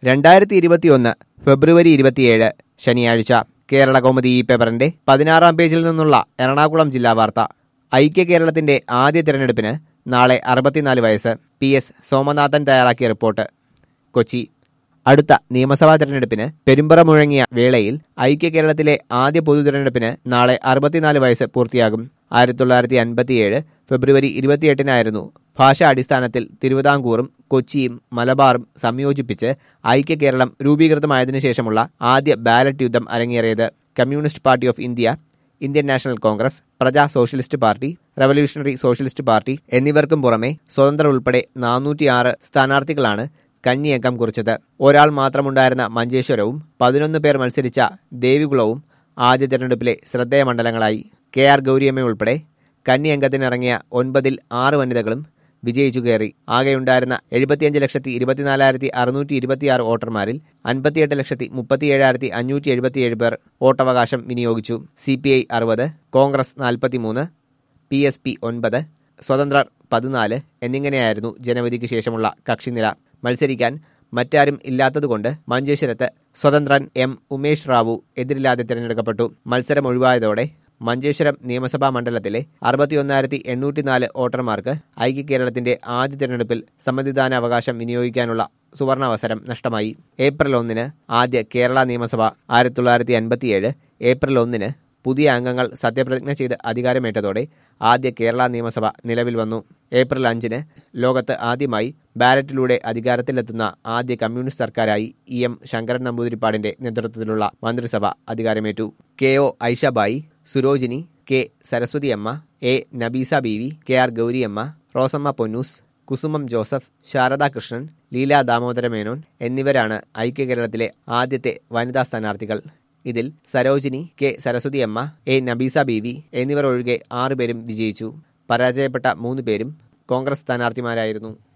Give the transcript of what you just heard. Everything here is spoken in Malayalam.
രണ്ടായിരത്തി ഇരുപത്തിയൊന്ന് ഫെബ്രുവരി ഇരുപത്തിയേഴ് ശനിയാഴ്ച കേരള കൗമുദി ഈ പേപ്പറിന്റെ പതിനാറാം പേജിൽ നിന്നുള്ള എറണാകുളം ജില്ലാ വാർത്ത ഐക്യ കേരളത്തിന്റെ ആദ്യ തിരഞ്ഞെടുപ്പിന് നാളെ അറുപത്തിനാല് വയസ്സ് പി എസ് സോമനാഥൻ തയ്യാറാക്കിയ റിപ്പോർട്ട് കൊച്ചി അടുത്ത നിയമസഭാ തെരഞ്ഞെടുപ്പിന് പെരുമ്പറ മുഴങ്ങിയ വേളയിൽ ഐക്യ കേരളത്തിലെ ആദ്യ പൊതു തിരഞ്ഞെടുപ്പിന് നാളെ അറുപത്തിനാല് വയസ്സ് പൂർത്തിയാകും ആയിരത്തി തൊള്ളായിരത്തി അൻപത്തിയേഴ് ഫെബ്രുവരി ഇരുപത്തിയെട്ടിനായിരുന്നു ഭാഷാ അടിസ്ഥാനത്തിൽ തിരുവിതാംകൂറും കൊച്ചിയും മലബാറും സംയോജിപ്പിച്ച് ഐക്യ കേരളം രൂപീകൃതമായതിനു ശേഷമുള്ള ആദ്യ ബാലറ്റ് യുദ്ധം അരങ്ങേറിയത് Communist Party of India Indian National Congress Praja Socialist Party Revolutionary Socialist Party എന്നിവർക്കും പുറമെ സ്വതന്ത്ര ഉൾപ്പെടെ നാനൂറ്റിയാറ് സ്ഥാനാർത്ഥികളാണ് കഞ്ഞിയക്കം കുറിച്ചത് ഒരാൾ മാത്രമുണ്ടായിരുന്ന മഞ്ചേശ്വരവും പതിനൊന്ന് പേർ മത്സരിച്ച ദേവികുളവും ആദ്യ തെരഞ്ഞെടുപ്പിലെ ശ്രദ്ധേയ മണ്ഡലങ്ങളായി കെ ആർ ഗൗരിയമ്മ ഉൾപ്പെടെ കന്നിയംഗത്തിനിറങ്ങിയ ഒൻപതിൽ ആറ് വനിതകളും വിജയിച്ചു കയറി ആകെയുണ്ടായിരുന്ന എഴുപത്തിയഞ്ച് ലക്ഷത്തി ഇരുപത്തിനാലായിരത്തി അറുന്നൂറ്റി ഇരുപത്തിയാറ് വോട്ടർമാരിൽ അൻപത്തിയെട്ട് ലക്ഷത്തി മുപ്പത്തിയേഴായിരത്തി അഞ്ഞൂറ്റി എഴുപത്തിയേഴ് പേർ വോട്ടവകാശം വിനിയോഗിച്ചു സി പി ഐ അറുപത് കോൺഗ്രസ് നാൽപ്പത്തിമൂന്ന് പി എസ് പി ഒൻപത് സ്വതന്ത്രർ പതിനാല് എന്നിങ്ങനെയായിരുന്നു ജനവിധിക്ക് ശേഷമുള്ള കക്ഷിനില മത്സരിക്കാൻ മറ്റാരും ഇല്ലാത്തതുകൊണ്ട് മഞ്ചേശ്വരത്ത് സ്വതന്ത്രൻ എം ഉമേഷ് റാവു എതിരില്ലാതെ തിരഞ്ഞെടുക്കപ്പെട്ടു മത്സരം ഒഴിവായതോടെ മഞ്ചേശ്വരം നിയമസഭാ മണ്ഡലത്തിലെ അറുപത്തിയൊന്നായിരത്തി എണ്ണൂറ്റിനാല് വോട്ടർമാർക്ക് ഐക്യ കേരളത്തിന്റെ ആദ്യ തിരഞ്ഞെടുപ്പിൽ സമ്മതിദാന അവകാശം വിനിയോഗിക്കാനുള്ള സുവർണാവസരം നഷ്ടമായി ഏപ്രിൽ ഒന്നിന് ആദ്യ കേരള നിയമസഭ ആയിരത്തി തൊള്ളായിരത്തി അൻപത്തിയേഴ് ഏപ്രിൽ ഒന്നിന് പുതിയ അംഗങ്ങൾ സത്യപ്രതിജ്ഞ ചെയ്ത് അധികാരമേറ്റതോടെ ആദ്യ കേരള നിയമസഭ നിലവിൽ വന്നു ഏപ്രിൽ അഞ്ചിന് ലോകത്ത് ആദ്യമായി ബാലറ്റിലൂടെ അധികാരത്തിലെത്തുന്ന ആദ്യ കമ്മ്യൂണിസ്റ്റ് സർക്കാരായി ഇ എം ശങ്കരൻ നമ്പൂതിരിപ്പാടിന്റെ നേതൃത്വത്തിലുള്ള മന്ത്രിസഭ അധികാരമേറ്റു K O Aishabai Sarojini K Saraswathiamma A Nabeesa Beevi K R Gauriamma Rosamma Ponnoose Kusumam Joseph Sarada Krishnan Leela Damodara Menon എന്നിവരാണ് ഐക്യ കേരളത്തിലെ ആദ്യത്തെ വനിതാ സ്ഥാനാർത്ഥികൾ ഇതിൽ സരോജിനി കെ സരസ്വതിയമ്മ എ നബീസ ബീവി എന്നിവർ ഒഴികെ ആറുപേരും വിജയിച്ചു പരാജയപ്പെട്ട മൂന്ന് പേരും കോൺഗ്രസ് സ്ഥാനാർത്ഥിമാരായിരുന്നു